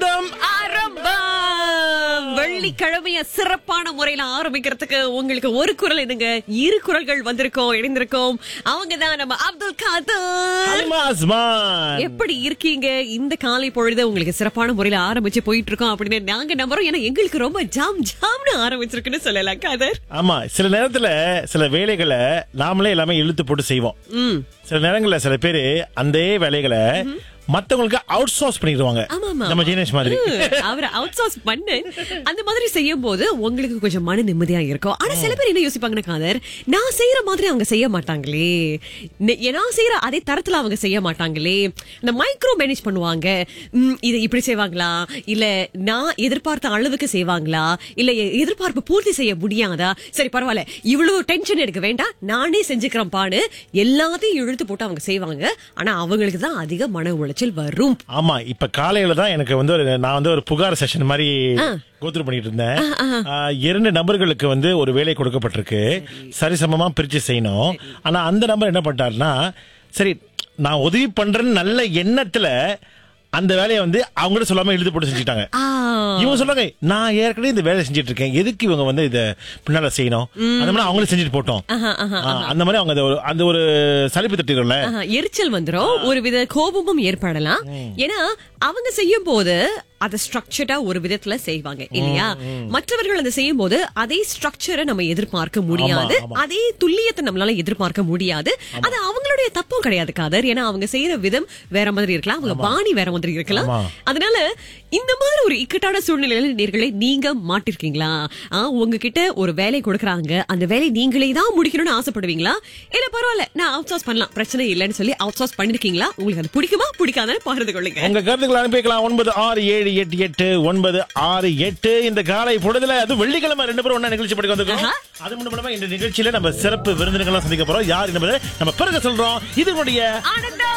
ஆனந்தம் ஆரம்பம் வெள்ளிக்கிழமைய சிறப்பான முறையில ஆரம்பிக்கிறதுக்கு உங்களுக்கு ஒரு குரல் என்னங்க இரு குரல்கள் வந்திருக்கோம் இணைந்திருக்கோம் அவங்க தான் நம்ம அப்துல் காதர் ஹலிமா அஸ்மான் எப்படி இருக்கீங்க இந்த காலை பொழுது உங்களுக்கு சிறப்பான முறையில ஆரம்பிச்சு போயிட்டு இருக்கோம் அப்படின்னு நாங்க நம்புறோம் ஏன்னா எங்களுக்கு ரொம்ப ஜாம் ஜாம்னு ஆரம்பிச்சிருக்குன்னு சொல்லலாம் காதர் ஆமா சில நேரத்துல சில வேலைகளை நாமளே எல்லாமே இழுத்து போட்டு செய்வோம் ம் சில நேரங்கள்ல சில பேரு அந்த வேலைகளை மத்தவங்களுக்கு அவுட் சோர்ஸ் பண்ணிடுவாங்க ஆமா, ஆமா. நம்ம ஜீனேஷ் மாதிரி அவர் அவுட் சோர்ஸ் பண்ணு அந்த மாதிரி செய்யும் போது உங்களுக்கு கொஞ்சம் மன நிம்மதியா இருக்கும் ஆனா சில பேர் என்ன யோசிப்பாங்கன்னு காதர் நான் செய்யற மாதிரி அவங்க செய்ய மாட்டாங்களே நெ- நான் செய்யற அதே தரத்துல அவங்க செய்ய மாட்டாங்களே இந்த மைக்ரோ மேனேஜ் பண்ணுவாங்க ம், இதை இப்படி செய்வாங்களா இல்ல நான் எதிர்பார்த்த அளவுக்கு செய்வாங்களா இல்ல எ- எதிர்பார்ப்பு பூர்த்தி செய்ய முடியாதா சரி பரவாயில்ல இவ்வளவு டென்ஷன் எடுக்க வேண்டாம் நானே செஞ்சுக்கிறேன் பாடு எல்லாத்தையும் இழுத்து போட்டு அவங்க செய்வாங்க ஆனா அவங்களுக்கு தான் அதிக மன உளைச்சல் வரும் ஆமா இப்ப காலையில தான் எனக்கு வந்து ஒரு நான் வந்து ஒரு புகார் செஷன் மாதிரி கோத்ரூ பண்ணிட்டு இருந்தேன் ஆ, இரண்டு நபர்களுக்கு வந்து ஒரு வேலை கொடுக்கப்பட்டிருக்கு சரிசமமா பிரிச்சு செய்யணும் ஆனா அந்த நபர் என்ன பண்ணிட்டாருன்னா சரி நான் உதவி பண்றேன்னு நல்ல எண்ணத்துல அந்த வேலையை வந்து அவங்கள்ட்ட சொல்லாம எழுதி போட்டு செஞ்சுட்டாங்க ஆ இவங்க சொல்றாங்க நான் ஏற்கனவே இந்த வேலை செஞ்சுட்டு இருக்கேன் எதுக்கு இவங்க வந்து இத பின்னால செய்யணும் அந்த மாதிரி அவங்களே செஞ்சுட்டு போட்டோம் ஆ, அந்த மாதிரி அவங்க அந்த ஒரு- அந்த ஒரு சலிப்பு தட்டிடும்ல ஆஹா, எரிச்சல் வந்துரும் ஒரு வித கோபமும் ஏற்படலாம் ஏன்னா அவங்க செய்யும் போது அதை ஸ்ட்ரக்சர்டா ஒரு விதத்துல செய்வாங்க இல்லையா மற்றவர்கள் அதை செய்யும் போது அதே ஸ்ட்ரக்சரை நம்ம எதிர்பார்க்க முடியாது ஆமா. அதே துல்லியத்தை நம்மளால எதிர்பார்க்க முடியாது அது அவங்களுடைய தப்பும் கிடையாது காதர் ஏன்னா அவங்க செய்யற விதம் வேற மாதிரி இருக்கலாம் அவங்க பாணி வேற மாதிரி இருக்கலாம் ஆமா. அதனால இந்த மாதிரி ஒரு இக்கட்டான சூழ்நிலையில நேர்களை நீங்க மாட்டிருக்கீங்களா ஆ, உங்ககிட்ட ஒரு வேலை கொடுக்கறாங்க அந்த வேலை நீங்களே தான் முடிக்கணும்னு ஆசைப்படுவீங்களா இல்ல பரவாயில்ல நான் அவுட் சோர்ஸ் பண்ணலாம் பிரச்சனை இல்லைன்னு சொல்லி அவுட் சோர்ஸ் பண்ணிருக்கீங்களா உங்களுக்கு அது பிடிக்குமா பிடிக்காதுன்னு பகிர்ந்து கொள்ளுங்க உங்க கருத்துக்களை அனுப்பிக்கலாம் ஒன்பது ஆறு ஏழு எட்டு எட்டு ஒன்பது ஆறு எட்டு இந்த காலை பொழுதுல அது வெள்ளிக்கிழமை ரெண்டு பேரும் ஒண்ணா நிகழ்ச்சி படிக்க வந்திருக்கோம் ஆஹா. அது மட்டும் இல்லாம இந்த நிகழ்ச்சியில நம்ம சிறப்பு விருந்தினர்கள்லாம் சந்திக்க போறோம் யார் என்பதை நம்ம பிறகு சொல்றோம் இது நம்முடைய ஆனந்தம்